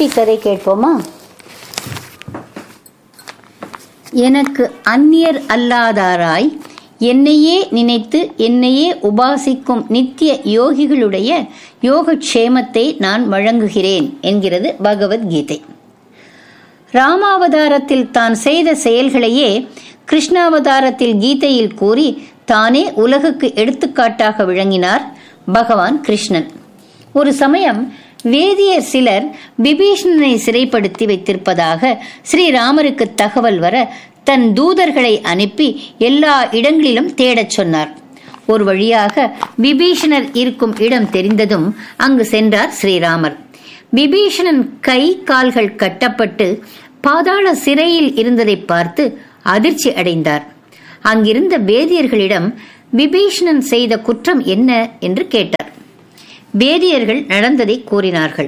குட்டி கதை கேட்போமா எனக்கு அந்நியர் அல்லாதாராய் என்னையே நினைத்து என்னையே உபாசிக்கும் நித்திய யோகிகளுடைய யோகக்ஷேமத்தை நான் வழங்குகிறேன் என்கிறது பகவத்கீதை ராமாவதாரத்தில் தான் செய்த செயல்களையே கிருஷ்ணாவதாரத்தில் கீதையில் கூறி தானே உலகுக்கு எடுத்துக்காட்டாக விளங்கினார் பகவான் கிருஷ்ணன் ஒரு சமயம் வேதியர் சிலர் விபீஷணனை சிறைப்படுத்தி வைத்திருப்பதாக ஸ்ரீராமருக்கு தகவல் வர தன் தூதர்களை அனுப்பி எல்லா இடங்களிலும் தேடச் சொன்னார் ஒரு வழியாக விபீஷணர் இருக்கும் இடம் தெரிந்ததும் அங்கு சென்றார் ஸ்ரீராமர் விபீஷணன் கை கால்கள் கட்டப்பட்டு பாதாள சிறையில் இருந்ததை பார்த்து அதிர்ச்சி அடைந்தார் அங்கிருந்த வேதியர்களிடம் விபீஷணன் செய்த குற்றம் என்ன என்று கேட்டார் வேதியர்கள் நடந்ததை கூறினார்கள்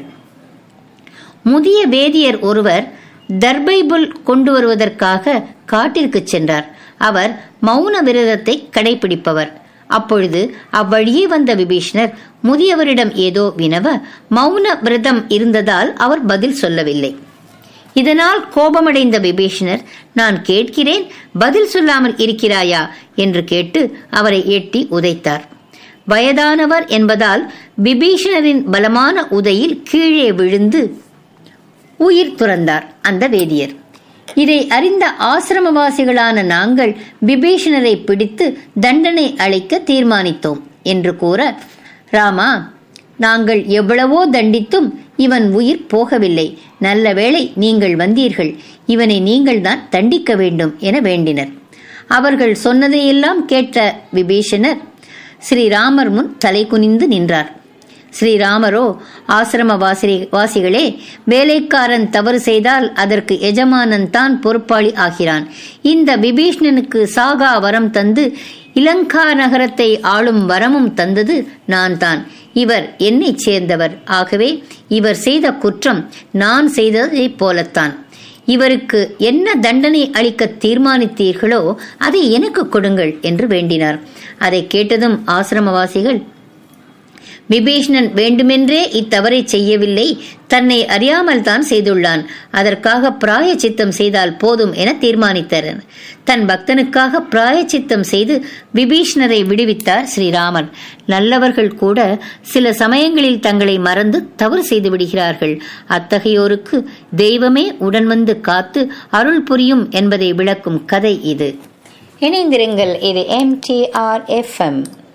முதிய வேதியர் ஒருவர் தர்பைபுல் கொண்டு வருவதற்காக காட்டிற்கு சென்றார் அவர் மௌன விரதத்தை கடைபிடிப்பவர் அப்பொழுது அவ்வழியே வந்த விபீஷணர் முதியவரிடம் ஏதோ வினவ மௌன விரதம் இருந்ததால் அவர் பதில் சொல்லவில்லை இதனால் கோபமடைந்த விபீஷணர் நான் கேட்கிறேன் பதில் சொல்லாமல் இருக்கிறாயா என்று கேட்டு அவரை எட்டி உதைத்தார் வயதானவர் என்பதால் விபீஷணரின் பலமான உதையில் கீழே விழுந்து உயிர் துறந்தார் அந்த வேதியர் இதை அறிந்த ஆசிரமவாசிகளான நாங்கள் விபீஷணரை பிடித்து தண்டனை அளிக்க தீர்மானித்தோம் என்று கூற ராமா நாங்கள் எவ்வளவோ தண்டித்தும் இவன் உயிர் போகவில்லை நல்ல வேளை நீங்கள் வந்தீர்கள் இவனை நீங்கள்தான் தண்டிக்க வேண்டும் என வேண்டினர் அவர்கள் சொன்னதையெல்லாம் கேட்ட விபீஷணர் ஸ்ரீராமர் முன் தலை குனிந்து நின்றார் ஸ்ரீராமரோ ஆசிரம வாசி வாசிகளே வேலைக்காரன் தவறு செய்தால் அதற்கு எஜமானன் தான் பொறுப்பாளி ஆகிறான் இந்த விபீஷ்ணனுக்கு சாகா வரம் தந்து இலங்கா நகரத்தை ஆளும் வரமும் தந்தது நான் தான் இவர் என்னை சேர்ந்தவர் ஆகவே இவர் செய்த குற்றம் நான் செய்ததைப் போலத்தான் இவருக்கு என்ன தண்டனை அளிக்க தீர்மானித்தீர்களோ அதை எனக்கு கொடுங்கள் என்று வேண்டினார் அதை கேட்டதும் ஆசிரமவாசிகள் விபீஷ்ணன் வேண்டுமென்றே இத்தவறை செய்யவில்லை தன்னை அறியாமல் தான் செய்துள்ளான் அதற்காக பிராய சித்தம் செய்தால் போதும் என தீர்மானித்தனர் தன் பக்தனுக்காக பிராய சித்தம் செய்து விபீஷ்ணரை விடுவித்தார் ஸ்ரீராமர் நல்லவர்கள் கூட சில சமயங்களில் தங்களை மறந்து தவறு செய்து விடுகிறார்கள் அத்தகையோருக்கு தெய்வமே உடன் வந்து காத்து அருள் புரியும் என்பதை விளக்கும் கதை இது இணைந்திருங்கள் இது M D R F M